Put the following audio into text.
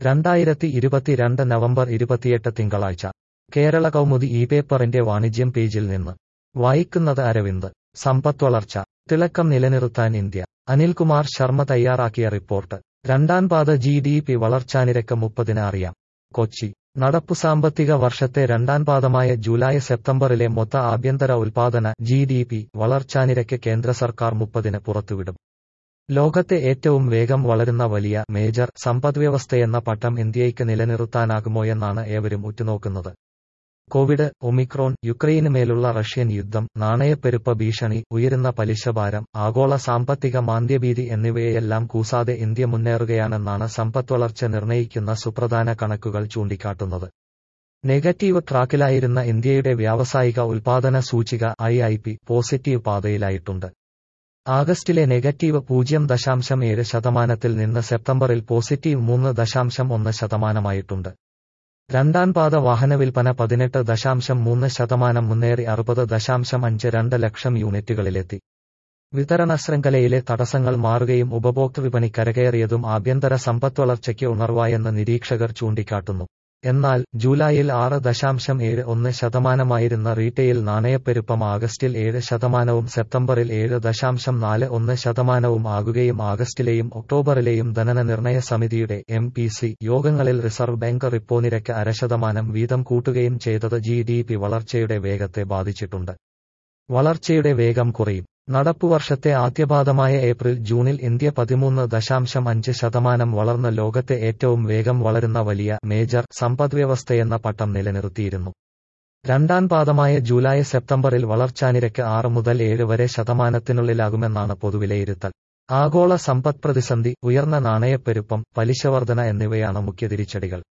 രണ്ടായിരത്തി ഇരുപത്തിരണ്ട് നവംബർ ഇരുപത്തിയെട്ട് തിങ്കളാഴ്ച കേരള കൗമുദി ഈ പേപ്പറിന്റെ വാണിജ്യം പേജിൽ നിന്ന് വായിക്കുന്നത് അരവിന്ദ് സമ്പദ് വളർച്ച തിളക്കം നിലനിർത്താൻ ഇന്ത്യ അനിൽകുമാർ ശർമ്മ തയ്യാറാക്കിയ റിപ്പോർട്ട് രണ്ടാം പാദ ജി ഡി പി വളർച്ചാനിരക്ക് മുപ്പതിന് അറിയാം കൊച്ചി നടപ്പു സാമ്പത്തിക വർഷത്തെ രണ്ടാം പാദമായ ജൂലൈ സെപ്റ്റംബറിലെ മൊത്ത ആഭ്യന്തര ഉൽപാദന ജി ഡി പി വളർച്ചാനിരക്ക് കേന്ദ്ര സർക്കാർ മുപ്പതിന് പുറത്തുവിടും ലോകത്തെ ഏറ്റവും വേഗം വളരുന്ന വലിയ മേജർ സമ്പദ്വ്യവസ്ഥയെന്ന പട്ടം ഇന്ത്യയ്ക്ക് നിലനിർത്താനാകുമോയെന്നാണ് ഏവരും ഉറ്റുനോക്കുന്നത് കോവിഡ് ഒമിക്രോൺ യുക്രൈന് മേലുള്ള റഷ്യൻ യുദ്ധം നാണയപ്പെരുപ്പ ഭീഷണി ഉയരുന്ന പലിശഭാരം ആഗോള സാമ്പത്തിക മാന്ദ്യഭീതി എന്നിവയെല്ലാം കൂസാതെ ഇന്ത്യ മുന്നേറുകയാണെന്നാണ് സമ്പദ്വളർച്ച നിർണയിക്കുന്ന സുപ്രധാന കണക്കുകൾ ചൂണ്ടിക്കാട്ടുന്നത് നെഗറ്റീവ് ട്രാക്കിലായിരുന്ന ഇന്ത്യയുടെ വ്യാവസായിക ഉൽപാദന സൂചിക ഐ ഐ പി പോസിറ്റീവ് പാതയിലായിട്ടുണ്ട് ആഗസ്റ്റിലെ നെഗറ്റീവ് പൂജ്യം ദശാംശം ഏഴ് ശതമാനത്തിൽ നിന്ന് സെപ്റ്റംബറിൽ പോസിറ്റീവ് മൂന്ന് ദശാംശം ഒന്ന് ശതമാനമായിട്ടുണ്ട് രണ്ടാം പാത വാഹന വിൽപ്പന പതിനെട്ട് ദശാംശം മൂന്ന് ശതമാനം മുന്നേറി അറുപത് ദശാംശം അഞ്ച് രണ്ട് ലക്ഷം യൂണിറ്റുകളിലെത്തി വിതരണ ശൃംഖലയിലെ തടസ്സങ്ങൾ മാറുകയും ഉപഭോക്തൃ വിപണി കരകയറിയതും ആഭ്യന്തര സമ്പദ്വളർച്ചയ്ക്ക് ഉണർവായെന്ന് നിരീക്ഷകർ ചൂണ്ടിക്കാട്ടുന്നു എന്നാൽ ജൂലൈയിൽ ആറ് ദശാംശം ഏഴ് ഒന്ന് ശതമാനമായിരുന്ന റീറ്റെയിൽ നാണയപ്പെരുപ്പം ആഗസ്റ്റിൽ ഏഴ് ശതമാനവും സെപ്റ്റംബറിൽ ഏഴ് ദശാംശം നാല് ഒന്ന് ശതമാനവും ആകുകയും ആഗസ്റ്റിലെയും ഒക്ടോബറിലെയും ധനന നിർണയ സമിതിയുടെ എം പി സി യോഗങ്ങളിൽ റിസർവ് ബാങ്ക് റിപ്പോ നിരക്ക് അരശതമാനം വീതം കൂട്ടുകയും ചെയ്തത് ജി ഡി പി വളർച്ചയുടെ വേഗത്തെ ബാധിച്ചിട്ടുണ്ട് വളർച്ചയുടെ വേഗം കുറയും നടപ്പുവർഷത്തെ ആദ്യപാദമായ ഏപ്രിൽ ജൂണിൽ ഇന്ത്യ പതിമൂന്ന് ദശാംശം അഞ്ച് ശതമാനം വളർന്ന് ലോകത്തെ ഏറ്റവും വേഗം വളരുന്ന വലിയ മേജർ സമ്പദ്വ്യവസ്ഥയെന്ന പട്ടം നിലനിർത്തിയിരുന്നു രണ്ടാം പാദമായ ജൂലൈ സെപ്റ്റംബറിൽ വളർച്ചാനിരക്ക് ആറ് മുതൽ ഏഴ് വരെ ശതമാനത്തിനുള്ളിലാകുമെന്നാണ് പൊതുവിലയിരുത്തൽ ആഗോള സമ്പദ് പ്രതിസന്ധി ഉയർന്ന നാണയപ്പെരുപ്പം പലിശവർധന എന്നിവയാണ് മുഖ്യ തിരിച്ചടികൾ